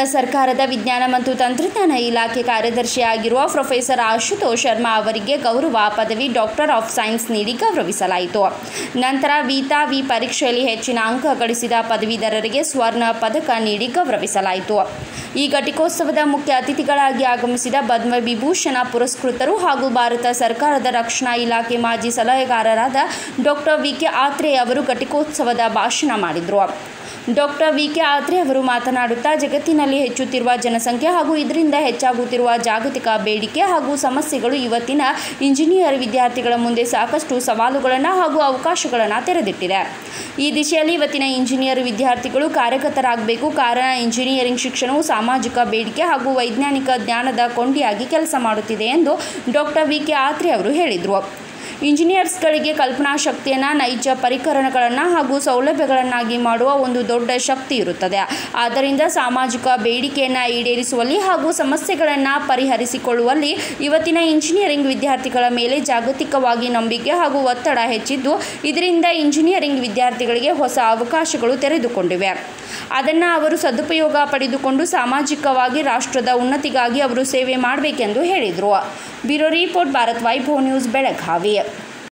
ಸರ್ಕಾರದ ವಿಜ್ಞಾನ ಮತ್ತು ತಂತ್ರಜ್ಞಾನ ಇಲಾಖೆ ಕಾರ್ಯದರ್ಶಿಯಾಗಿರುವ ಪ್ರೊಫೆಸರ್ ಆಶುತೋಷ್ ಶರ್ಮಾ ಅವರಿಗೆ ಗೌರವ ಪದವಿ ಡಾಕ್ಟರ್ ಆಫ್ ಸೈನ್ಸ್ ನೀಡಿ ಗೌರವಿಸಲಾಯಿತು ನಂತರ ವೀತಾ ವಿ ಪರೀಕ್ಷೆಯಲ್ಲಿ ಹೆಚ್ಚಿನ ಅಂಕ ಗಳಿಸಿದ ಪದವೀಧರರಿಗೆ ಸ್ವರ್ಣ ಪದಕ ನೀಡಿ ಗೌರವಿಸಲಾಯಿತು ಈ ಘಟಿಕೋತ್ಸವದ ಮುಖ್ಯ ಅತಿಥಿಗಳಾಗಿ ಆಗಮಿಸಿದ ಪದ್ಮ ವಿಭೂಷಣ ಪುರಸ್ಕೃತರು ಹಾಗೂ ಭಾರತ ಸರ್ಕಾರದ ರಕ್ಷಣಾ ಇಲಾಖೆ ಮಾಜಿ ಸಲಹೆಗಾರರಾದ ಡಾಕ್ಟರ್ ವಿ ಕೆ ಆತ್ರೆ ಅವರು ಘಟಿಕೋತ್ಸವದ ಭಾಷಣ ಮಾಡಿದರು ಡಾಕ್ಟರ್ ವಿ ಕೆ ಆತ್ರೆ ಅವರು ಮಾತನಾಡುತ್ತಾ ಜಗತ್ತಿನಲ್ಲಿ ಹೆಚ್ಚುತ್ತಿರುವ ಜನಸಂಖ್ಯೆ ಹಾಗೂ ಇದರಿಂದ ಹೆಚ್ಚಾಗುತ್ತಿರುವ ಜಾಗತಿಕ ಬೇಡಿಕೆ ಹಾಗೂ ಸಮಸ್ಯೆಗಳು ಇವತ್ತಿನ ಇಂಜಿನಿಯರ್ ವಿದ್ಯಾರ್ಥಿಗಳ ಮುಂದೆ ಸಾಕಷ್ಟು ಸವಾಲುಗಳನ್ನು ಹಾಗೂ ಅವಕಾಶಗಳನ್ನು ತೆರೆದಿಟ್ಟಿದೆ ಈ ದಿಶೆಯಲ್ಲಿ ಇವತ್ತಿನ ಇಂಜಿನಿಯರ್ ವಿದ್ಯಾರ್ಥಿಗಳು ಕಾರ್ಯಗತರಾಗಬೇಕು ಕಾರಣ ಇಂಜಿನಿಯರಿಂಗ್ ಶಿಕ್ಷಣವು ಸಾಮಾಜಿಕ ಬೇಡಿಕೆ ಹಾಗೂ ವೈಜ್ಞಾನಿಕ ಜ್ಞಾನದ ಕೊಂಡಿಯಾಗಿ ಕೆಲಸ ಮಾಡುತ್ತಿದೆ ಎಂದು ಡಾಕ್ಟರ್ ವಿ ಕೆ ಆತ್ರೆ ಅವರು ಹೇಳಿದರು ಇಂಜಿನಿಯರ್ಸ್ಗಳಿಗೆ ಕಲ್ಪನಾ ಶಕ್ತಿಯನ್ನು ನೈಜ ಪರಿಕರಣಗಳನ್ನು ಹಾಗೂ ಸೌಲಭ್ಯಗಳನ್ನಾಗಿ ಮಾಡುವ ಒಂದು ದೊಡ್ಡ ಶಕ್ತಿ ಇರುತ್ತದೆ ಆದ್ದರಿಂದ ಸಾಮಾಜಿಕ ಬೇಡಿಕೆಯನ್ನು ಈಡೇರಿಸುವಲ್ಲಿ ಹಾಗೂ ಸಮಸ್ಯೆಗಳನ್ನು ಪರಿಹರಿಸಿಕೊಳ್ಳುವಲ್ಲಿ ಇವತ್ತಿನ ಇಂಜಿನಿಯರಿಂಗ್ ವಿದ್ಯಾರ್ಥಿಗಳ ಮೇಲೆ ಜಾಗತಿಕವಾಗಿ ನಂಬಿಕೆ ಹಾಗೂ ಒತ್ತಡ ಹೆಚ್ಚಿದ್ದು ಇದರಿಂದ ಇಂಜಿನಿಯರಿಂಗ್ ವಿದ್ಯಾರ್ಥಿಗಳಿಗೆ ಹೊಸ ಅವಕಾಶಗಳು ತೆರೆದುಕೊಂಡಿವೆ ಅದನ್ನು ಅವರು ಸದುಪಯೋಗ ಪಡೆದುಕೊಂಡು ಸಾಮಾಜಿಕವಾಗಿ ರಾಷ್ಟ್ರದ ಉನ್ನತಿಗಾಗಿ ಅವರು ಸೇವೆ ಮಾಡಬೇಕೆಂದು ಹೇಳಿದರು bureau report Bharat Vaibhav news Belagavi